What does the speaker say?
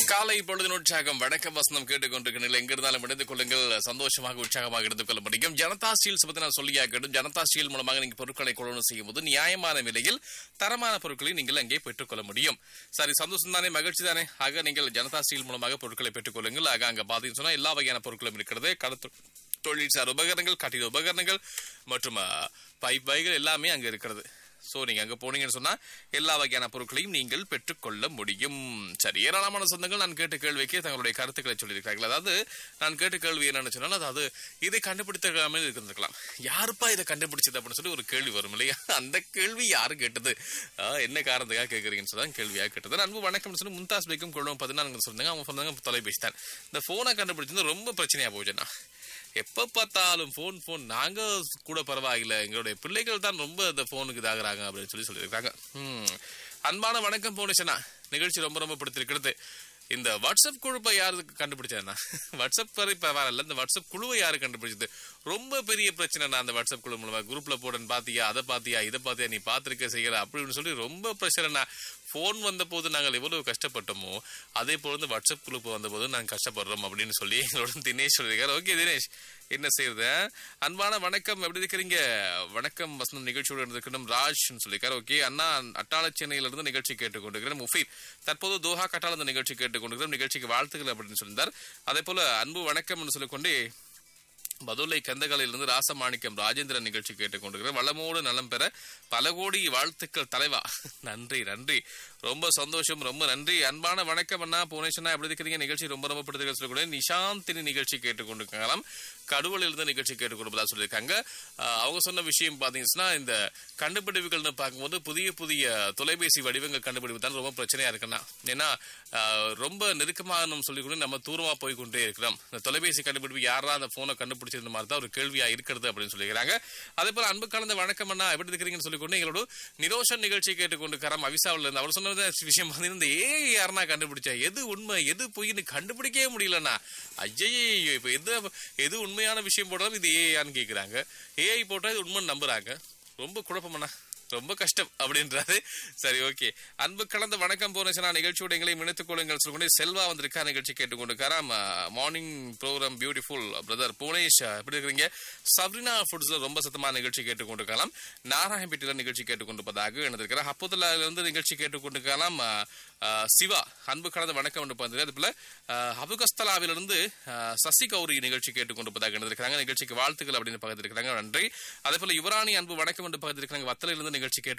காலை பொழுது உற்சாகம் வணக்கம் வசனம் கேட்டுக்கொண்டிருக்கிறீர்கள் எங்க இருந்தாலும் இணைந்து கொள்ளுங்கள் சந்தோஷமாக உற்சாகமாக இருந்து கொள்ள முடியும் ஜனதா ஸ்டீல்ஸ் பத்தி நான் சொல்லியா கேட்டும் ஜனதா ஸ்டீல் மூலமாக நீங்க பொருட்களை கொள்வனம் செய்யும் போது நியாயமான விலையில் தரமான பொருட்களை நீங்கள் அங்கே பெற்றுக்கொள்ள முடியும் சரி சந்தோஷம் தானே மகிழ்ச்சி தானே ஆக நீங்கள் ஜனதா ஸ்டீல் மூலமாக பொருட்களை பெற்றுக்கொள்ளுங்கள் ஆக அங்க பாத்தீங்கன்னு சொன்னா எல்லா வகையான பொருட்களும் இருக்கிறது கடத்து தொழிற்சார் உபகரணங்கள் கட்டிட உபகரணங்கள் மற்றும் அஹ், பைப் வகைகள் எல்லாமே அங்க இருக்கிறது சோ நீங்க அங்க போனீங்கன்னு சொன்னா எல்லா வகையான பொருட்களையும் நீங்கள் பெற்றுக்கொள்ள முடியும் சரி ஏராளமான சொந்தங்கள் நான் கேட்ட கேள்விக்கு தங்களுடைய கருத்துக்களை சொல்லியிருக்கிறார்கள் அதாவது நான் கேட்ட கேள்வி என்னன்னு சொன்னால் அதாவது இதை கண்டுபிடித்தாமல் இருந்திருக்கலாம் யாருப்பா இதை கண்டுபிடிச்சது அப்படின்னு சொல்லி ஒரு கேள்வி வரும் இல்லையா அந்த கேள்வி யாரு கேட்டது ஆ, என்ன காரணத்துக்காக கேட்கறீங்கன்னு சொல்லி தான் கேள்வியாக கேட்டது அன்பு வணக்கம் சொல்லி மும்தாஸ் பேக்கும் கொள்ளும் பதினான்கு சொன்னாங்க அவங்க சொன்னாங்க தொலைபேசி தான் இந்த போனை கண்டுபிடிச்சது ரொம்ப பிரச்சனையா போச்சுண்ணா எப்ப பார்த்தாலும் போன் போன் நாங்க கூட பரவாயில்ல எங்களுடைய பிள்ளைகள் தான் ரொம்ப இந்த போனுக்கு இதாகிறாங்க அப்படின்னு சொல்லி சொல்லியிருக்காங்க ம். அன்பான வணக்கம் போனுச்சுனா நிகழ்ச்சி ரொம்ப ரொம்ப பிடித்திருக்கிறது இந்த வாட்ஸ்அப் குழுப்பை யாரு கண்டுபிடிச்சா வாட்ஸ்அப் வரை பரவாயில்ல இந்த வாட்ஸ்அப் குழுவை யாரு கண்டுபிடிச்சது ரொம்ப பெரிய பிரச்சனை நான் அந்த வாட்ஸ்அப் குழு மூலமா குரூப்ல போடன்னு பாத்தியா அதை பாத்தியா இதை பாத்தியா நீ பாத்திருக்க செய்யல அப்படின்னு சொல்லி ரொம்ப பிரச்சனை போன் வந்த போது நாங்கள் எவ்வளவு கஷ்டப்பட்டோமோ அதே போல இந்த வாட்ஸ்அப் குரூப் வந்த போது நாங்கள் கஷ்டப்படுறோம் அப்படின்னு சொல்லி எங்களோட தினேஷ் சொல்லியிருக்காரு ஓகே தினேஷ் என்ன செய்யறது அன்பான வணக்கம் எப்படி இருக்கிறீங்க வணக்கம் வசந்தம் நிகழ்ச்சியோடு இருந்திருக்கணும் ராஜ் சொல்லியிருக்காரு ஓகே அண்ணா அட்டாள சென்னையில இருந்து நிகழ்ச்சி கேட்டுக்கொண்டிருக்கிறேன் முஃபீத் தற்போது தோஹா கட்டால இந்த நிகழ்ச்சி கேட்டுக்கொண்டிருக்கிறோம் நிகழ்ச்சிக்கு வாழ்த்துக்கள் அப்படின்னு சொல்லியிருந்தார் அதே போல அன்பு வணக்கம் சொல்லிக்கொண்டே பதுளை கந்தகாலிலிருந்து ராசமாணிக்கம் ராஜேந்திரன் நிகழ்ச்சி கேட்டுக்கொண்டிருக்கிறேன் வளமோடு நலம் பெற பல கோடி வாழ்த்துக்கள் தலைவா நன்றி நன்றி ரொம்ப சந்தோஷம் ரொம்ப நன்றி அன்பான வணக்கம் அண்ணா புவனேஸ்வரனா எப்படி இருக்கிறீங்க நிகழ்ச்சி ரொம்ப ரொம்ப பிடிச்சிருக்க சொல்லக்கூடிய நிஷாந்தினி நிகழ்ச்சி கேட்டுக்கொண்டிருக்கலாம் கடுவலில் இருந்து நிகழ்ச்சி கேட்டுக்கொண்டிருப்பதா சொல்லியிருக்காங்க ஆஹ் அவங்க சொன்ன விஷயம் பாத்தீங்கன்னா இந்த கண்டுபிடிப்புகள்னு பார்க்கும்போது புதிய புதிய தொலைபேசி வடிவங்கள் கண்டுபிடிப்பு தான் ரொம்ப பிரச்சனையா இருக்குன்னா ஏன்னா ஆஹ் ரொம்ப நெருக்கமாக நம்ம சொல்லி கூட நம்ம தூரமா போய் கொண்டே இருக்கிறோம் இந்த தொலைபேசி கண்டுபிடிப்பு யாரா அந்த போனை கண்டுபிடிச்சிருந்த மாதிரி தான் ஒரு கேள்வியா இருக்கிறது அப்படின்னு சொல்லிக்கிறாங்க அதே போல அன்பு கலந்த வணக்கம் அண்ணா எப்படி இருக்கிறீங்கன்னு சொல்லிக்கொண்டு எங்களோட நிரோஷன் நிகழ்ச்சி கேட்டுக்கொண்டு கரம் அவிசாவில் இருந்து அவர் சொன்னது விஷயம் பார்த்தீங்கன்னா இந்த ஏ யாருன்னா கண்டுபிடிச்சா எது உண்மை எது பொய்ன்னு கண்டுபிடிக்கவே முடியலண்ணா ஐயையோ இப்ப எது எது உண்மையான விஷயம் போட்டாலும் இது ஏஐயான்னு கேக்குறாங்க ஏஐ போட்டா இது உண்மைன்னு நம்புறாங்க ரொம்ப குழப்பமண்ணா ரொம்ப கஷ்டம் அப்படின்றாரு சரி ஓகே அன்பு கலந்த வணக்கம் போனச்சுனா நிகழ்ச்சியோட எங்களை இணைத்துக் கொள்ளுங்கள் சொல்லி செல்வா வந்திருக்கா நிகழ்ச்சி கேட்டுக்கொண்டிருக்காராம் morning program beautiful brother Bhuvanesh எப்படி இருக்கிறீங்க சப்ரினா ஃபுட்ஸ்ல ரொம்ப சத்தமா நிகழ்ச்சி கேட்டுக்கொண்டிருக்கலாம் நாராயணபேட்டையில நிகழ்ச்சி கேட்டுக்கொண்டிருப்பதாக இணைந்திருக்கிறார் அப்போதுல இருந்து நிகழ்ச்சி கேட்டுக்கொண்டிருக்கலாம் ஆஹ் சிவா அன்பு கலந்த வணக்கம் என்று பார்த்தது அது போல அபுகஸ்தலாவிலிருந்து ஆஹ் சசி கௌரி நிகழ்ச்சி கேட்டுக்கொண்டிருப்பதாக இணைந்திருக்கிறாங்க நிகழ்ச்சிக்கு வாழ்த்துக்கள் அப்படின்னு பகிர்ந்திருக்கிறாங்க நன்றி அதே போல யுவராணி அன்பு வணக்கம் என்று பகிர்ந்திருக்கிறாங்க வத்தலிலிருந்து நிகழ்ச்சி கேட்டு